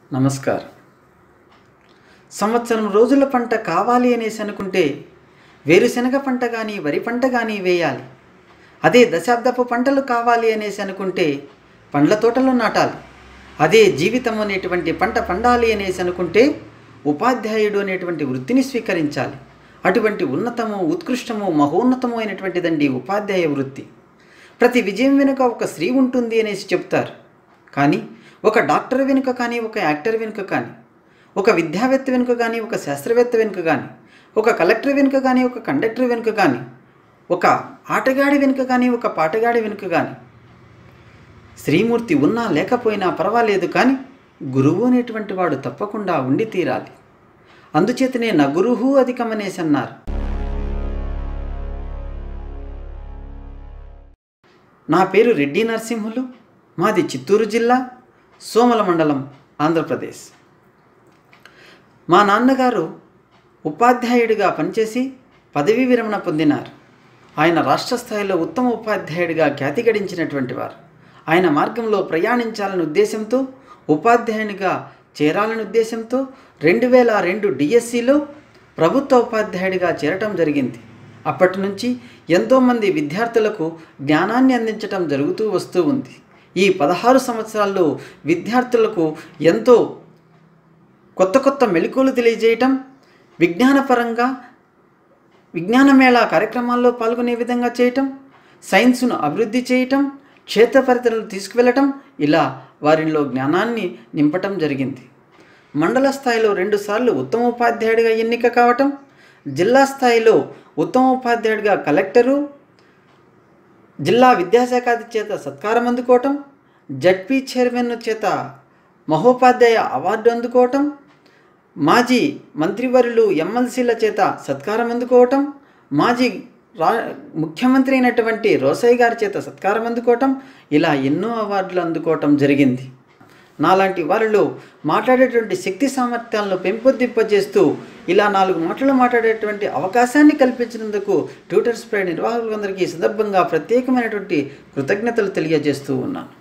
నమస్కారం సంవత్సరం రోజుల పంట కావాలి అనేసి అనుకుంటే వేరుశనగ పంట కానీ వరి పంట కానీ వేయాలి అదే దశాబ్దపు పంటలు కావాలి అనేసి అనుకుంటే పండ్ల తోటలు నాటాలి అదే జీవితం అనేటువంటి పంట పండాలి అనేసి అనుకుంటే ఉపాధ్యాయుడు అనేటువంటి వృత్తిని స్వీకరించాలి అటువంటి ఉన్నతము ఉత్కృష్టము మహోన్నతము అయినటువంటిదండి ఉపాధ్యాయ వృత్తి ప్రతి విజయం వెనుక ఒక స్త్రీ ఉంటుంది అనేసి చెప్తారు కానీ ఒక డాక్టర్ వెనుక కానీ ఒక యాక్టర్ వెనుక కానీ ఒక విద్యావేత్త వెనుక కానీ ఒక శాస్త్రవేత్త వెనుక కానీ ఒక కలెక్టర్ వెనుక కానీ ఒక కండక్టర్ వెనుక కానీ ఒక ఆటగాడి వెనుక కానీ ఒక పాటగాడి వెనుక కానీ శ్రీమూర్తి ఉన్నా లేకపోయినా పర్వాలేదు కానీ గురువు అనేటువంటి వాడు తప్పకుండా ఉండి తీరాలి అందుచేతనే నగురుహు అధికమనేసి అన్నారు నా పేరు రెడ్డి నరసింహులు మాది చిత్తూరు జిల్లా సోమల మండలం ఆంధ్రప్రదేశ్ మా నాన్నగారు ఉపాధ్యాయుడిగా పనిచేసి పదవీ విరమణ పొందినారు ఆయన రాష్ట్ర స్థాయిలో ఉత్తమ ఉపాధ్యాయుడిగా ఖ్యాతి గడించినటువంటి వారు ఆయన మార్గంలో ప్రయాణించాలనే ఉద్దేశంతో ఉపాధ్యాయునిగా చేరాలనే ఉద్దేశంతో రెండు వేల రెండు డిఎస్సిలో ప్రభుత్వ ఉపాధ్యాయుడిగా చేరటం జరిగింది అప్పటి నుంచి ఎంతోమంది విద్యార్థులకు జ్ఞానాన్ని అందించటం జరుగుతూ వస్తూ ఉంది ఈ పదహారు సంవత్సరాల్లో విద్యార్థులకు ఎంతో కొత్త కొత్త మెలకువలు తెలియజేయటం విజ్ఞానపరంగా విజ్ఞానమేళా కార్యక్రమాల్లో పాల్గొనే విధంగా చేయటం సైన్స్ను అభివృద్ధి చేయటం క్షేత్ర పరిధిలో తీసుకువెళ్ళటం ఇలా వారిలో జ్ఞానాన్ని నింపటం జరిగింది మండల స్థాయిలో రెండుసార్లు ఉత్తమ ఉపాధ్యాయుడిగా ఎన్నిక కావటం జిల్లా స్థాయిలో ఉత్తమ ఉపాధ్యాయుడిగా కలెక్టరు జిల్లా విద్యాశాఖ చేత సత్కారం అందుకోవటం జడ్పీ చైర్మన్ చేత మహోపాధ్యాయ అవార్డు అందుకోవటం మాజీ మంత్రివర్యులు ఎమ్మెల్సీల చేత సత్కారం అందుకోవటం మాజీ రా ముఖ్యమంత్రి అయినటువంటి రోసయ్య గారి చేత సత్కారం అందుకోవటం ఇలా ఎన్నో అవార్డులు అందుకోవటం జరిగింది నాలాంటి వారిలో మాట్లాడేటువంటి శక్తి సామర్థ్యాలను పెంపొందింపజేస్తూ ఇలా నాలుగు మాటలు మాట్లాడేటువంటి అవకాశాన్ని కల్పించినందుకు ట్యూటర్ స్ప్రే నిర్వాహకులందరికీ ఈ సందర్భంగా ప్రత్యేకమైనటువంటి కృతజ్ఞతలు తెలియజేస్తూ ఉన్నాను